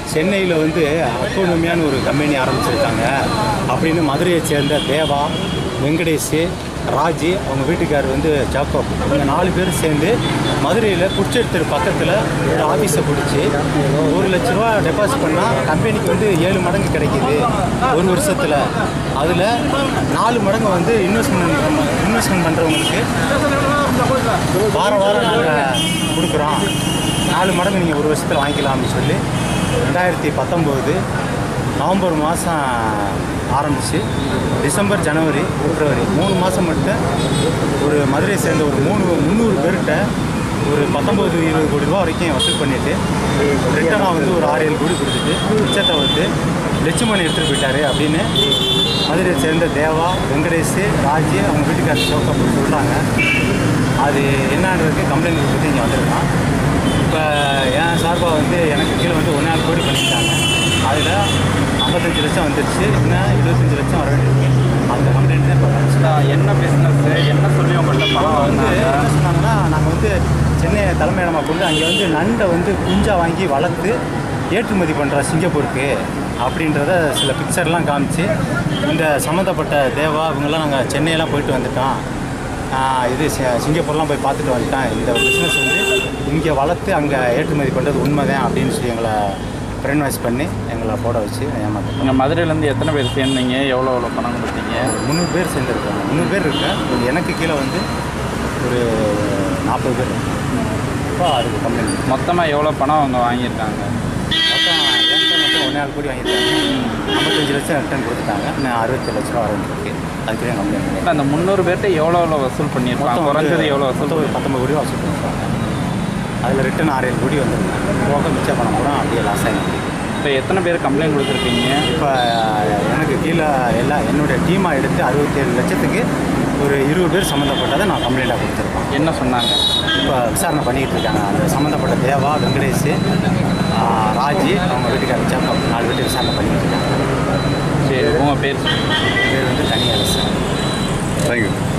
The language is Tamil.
சென்னையில் வந்து அட்டோனமியான ஒரு கம்பெனி ஆரம்பிச்சிருக்காங்க அப்படின்னு மதுரையை சேர்ந்த தேவா வெங்கடேஷ் ராஜி அவங்க வீட்டுக்காரர் வந்து ஜாக்கப் இவங்க நாலு பேர் சேர்ந்து மதுரையில் குச்செடுத்தர் பக்கத்தில் ஒரு ஆஃபீஸை பிடிச்சி ஒரு லட்ச ரூபா டெபாசிட் பண்ணால் கம்பெனிக்கு வந்து ஏழு மடங்கு கிடைக்கிது ஒரு வருஷத்தில் அதில் நாலு மடங்கு வந்து இன்வெஸ்ட்மெண்ட் இன்வெஸ்ட்மெண்ட் பண்ணுறவங்களுக்கு வாரம் வாரம் நாங்கள் கொடுக்குறோம் நாலு மடங்கு நீங்கள் ஒரு வருஷத்தில் வாங்கிக்கலாம்னு சொல்லி ரெண்டாயிரத்தி பத்தொம்போது நவம்பர் மாதம் ஆரம்பித்து டிசம்பர் ஜனவரி பிப்ரவரி மூணு மாதம் மட்டும் ஒரு மதுரையை சேர்ந்த ஒரு மூணு முந்நூறு பேர்கிட்ட ஒரு பத்தொம்பது இருபது கோடி ரூபா வரைக்கும் வசூல் பண்ணிவிட்டு ரிட்டனாக வந்து ஒரு ஆறு ஏழு கோடி கொடுத்துட்டு மிச்சத்தை வந்து லட்சுமணி எடுத்துகிட்டு போயிட்டாரு அப்படின்னு மதுரையை சேர்ந்த தேவா வெங்கடேஷ் ராஜி அவங்க வீட்டுக்காரர் சோக்கா சொல்கிறாங்க அது என்னன்றதுக்கு கம்ப்ளைண்ட் கொடுத்து இங்கே வந்திருக்கான் இப்போ என் சார்பாக வந்து எனக்கு கீழே வந்து ஒன்றே நாலு கோடி பண்ணிட்டாங்க அதில் ஐம்பத்தஞ்சு லட்சம் வந்துருச்சு இன்னும் இருபத்தஞ்சு லட்சம் வர வேண்டியிருக்கு அந்த கம்ப்ளைண்ட் தான் இப்போ நான் என்ன பிஸ்னஸ் என்ன சொல்லி உங்கள்கிட்ட பணம் வந்து வாங்கினாங்க என்ன சொன்னாங்கன்னா நாங்கள் வந்து சென்னை தலைமையிடமாக கொண்டு அங்கே வந்து நண்டை வந்து குஞ்சா வாங்கி வளர்த்து ஏற்றுமதி பண்ணுறோம் சிங்கப்பூருக்கு அப்படின்றத சில பிக்சர்லாம் காமிச்சு இந்த சம்மந்தப்பட்ட தேவா இவங்கெல்லாம் நாங்கள் சென்னையெல்லாம் போயிட்டு வந்துட்டோம் ஆஹ் இது சி- சிங்கப்பூர்லாம் போய் பார்த்துட்டு வந்துட்டோம் இந்த பிஸ்னஸ் வந்து இங்கே வளர்த்து அங்கே ஏற்றுமதி பண்ணுறது உண்மைதான் அப்படின்னு சொல்லி எங்களை பிரெயின் வாஷ் பண்ணி எங்களை போட வச்சு ஏமாற்றோம் நீங்கள் மதுரையிலேருந்து எத்தனை பேர் சேர்ந்தீங்க எவ்வளோ எவ்வளோ பணம் கொடுத்தீங்க முந்நூறு பேர் சேர்ந்துருக்காங்க முந்நூறு பேர் இருக்கேன் எனக்கு கீழே வந்து ஒரு நாற்பது பேர் இப்போ அதுக்கு கம்பெனி மொத்தமாக எவ்வளோ பணம் அவங்க வாங்கியிருக்காங்க மொத்தம் என்கிட்ட மட்டும் ஒன்றே நாலு கோடி வாங்கியிருக்காங்க ஐம்பத்தஞ்சு லட்சம் ரிட்டர்ன் கொடுத்துட்டாங்க இன்னும் அறுபத்தி லட்ச ரூபா வரவேண்டியிருக்கு அதுக்கு கம்பெனி இப்போ அந்த முந்நூறு பேர்கிட்ட எவ்வளோ எவ்வளோ வசூல் பண்ணியிருப்பாங்க குறைஞ்சது எவ்வளோ வசூல் மொத்தம் ஒரு பத்தொம்பது கோடி ரூபா வசூல் பண்ணிருக்காங்க அதில் ரிட்டர்ன் ஆறு ஏழு கோடி வந்துருந்தாங்க போக மிச்ச பணம் கூட அப்படியே லாஸ் ஆகிருக்கு இப்போ எத்தனை பேர் கம்ப்ளைண்ட் கொடுத்துருக்கீங்க இப்போ எனக்கு கீழே எல்லாம் என்னுடைய டீமாக எடுத்து அறுபத்தேழு லட்சத்துக்கு ஒரு இருபது பேர் சம்மந்தப்பட்டதை நான் கம்ப்ளைண்ட்டாக கொடுத்துருப்பேன் என்ன சொன்னாங்க இப்போ விசாரணை பண்ணிக்கிட்டு இருக்காங்க அந்த சம்மந்தப்பட்ட தேவா வெங்கடேஷ் ஆ, ராஜி அவங்க வீட்டுக்காரர் சேப்பம் நாலு பேர் விசாரணை பண்ணிக்கிட்டு இருக்காங்க சரி உங்கள் பேர் பேர் வந்து தனி அரசு தேங்க்யூ